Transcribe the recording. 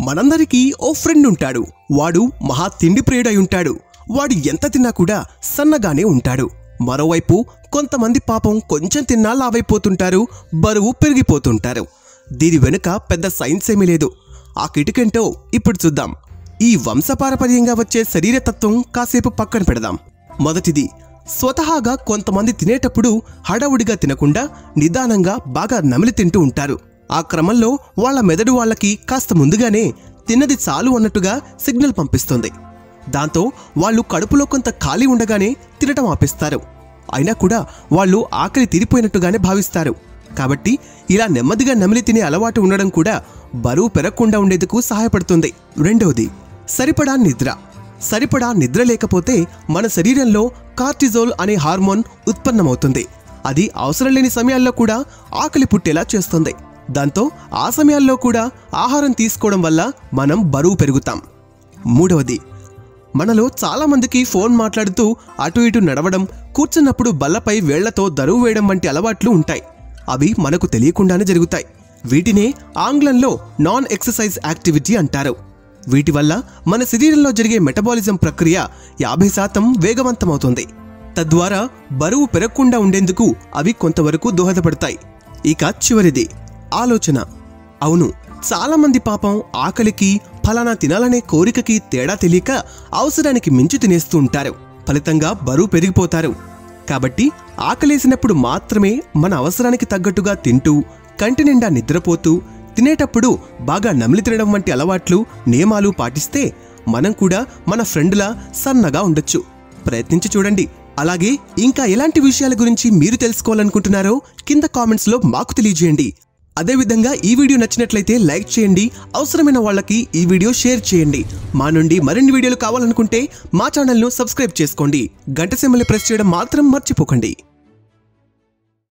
మనందరికీ ఓ ఫ్రెండ్ ఉంటాడు వాడు మహా తిండి ప్రియుడై ఉంటాడు వాడు ఎంత తిన్నా కూడా సన్నగానే ఉంటాడు మరోవైపు కొంతమంది పాపం కొంచెం తిన్నా లావైపోతుంటారు బరువు పెరిగిపోతుంటారు దీని వెనుక పెద్ద సైన్స్ ఏమీ లేదు ఆ కిటికెంటో ఇప్పుడు చూద్దాం ఈ వంశపారపర్యంగా వచ్చే శరీరతత్వం కాసేపు పక్కన పెడదాం మొదటిది స్వతహాగా కొంతమంది తినేటప్పుడు హడావుడిగా తినకుండా నిదానంగా బాగా నమిలి తింటూ ఉంటారు ఆ క్రమంలో వాళ్ళ మెదడు వాళ్ళకి కాస్త ముందుగానే తిన్నది చాలు అన్నట్టుగా సిగ్నల్ పంపిస్తుంది దాంతో వాళ్ళు కడుపులో కొంత ఖాళీ ఉండగానే తినటం ఆపేస్తారు అయినా కూడా వాళ్ళు ఆకలి తీరిపోయినట్టుగానే భావిస్తారు కాబట్టి ఇలా నెమ్మదిగా నమిలి తినే అలవాటు ఉండడం కూడా బరువు పెరగకుండా ఉండేందుకు సహాయపడుతుంది రెండవది సరిపడా నిద్ర సరిపడా నిద్ర లేకపోతే మన శరీరంలో కార్టిజోల్ అనే హార్మోన్ ఉత్పన్నమవుతుంది అది అవసరం లేని సమయాల్లో కూడా ఆకలి పుట్టేలా చేస్తుంది దాంతో ఆ సమయాల్లో కూడా ఆహారం తీసుకోవడం వల్ల మనం బరువు పెరుగుతాం మూడవది మనలో చాలా మందికి ఫోన్ మాట్లాడుతూ అటు ఇటు నడవడం కూర్చున్నప్పుడు బల్లపై వేళ్లతో దరువు వేయడం వంటి అలవాట్లు ఉంటాయి అవి మనకు తెలియకుండానే జరుగుతాయి వీటినే ఆంగ్లంలో నాన్ ఎక్సర్సైజ్ యాక్టివిటీ అంటారు వీటి వల్ల మన శరీరంలో జరిగే మెటబాలిజం ప్రక్రియ యాభై శాతం వేగవంతమవుతుంది తద్వారా బరువు పెరగకుండా ఉండేందుకు అవి కొంతవరకు దోహదపడతాయి ఇక చివరిది ఆలోచన అవును చాలా మంది పాపం ఆకలికి ఫలానా తినాలనే కోరికకి తేడా తెలియక అవసరానికి మించి తినేస్తూ ఉంటారు ఫలితంగా బరువు పెరిగిపోతారు కాబట్టి ఆకలేసినప్పుడు మాత్రమే మన అవసరానికి తగ్గట్టుగా తింటూ కంటి నిండా నిద్రపోతూ తినేటప్పుడు బాగా నమిలి తినడం వంటి అలవాట్లు నియమాలు పాటిస్తే మనం కూడా మన ఫ్రెండ్లా సన్నగా ఉండొచ్చు ప్రయత్నించి చూడండి అలాగే ఇంకా ఎలాంటి విషయాల గురించి మీరు తెలుసుకోవాలనుకుంటున్నారో కింద కామెంట్స్లో మాకు తెలియజేయండి అదేవిధంగా ఈ వీడియో నచ్చినట్లయితే లైక్ చేయండి అవసరమైన వాళ్ళకి ఈ వీడియో షేర్ చేయండి మా నుండి మరిన్ని వీడియోలు కావాలనుకుంటే మా ఛానల్ను సబ్స్క్రైబ్ చేసుకోండి గంట సింబల్ని ప్రెస్ చేయడం మాత్రం మర్చిపోకండి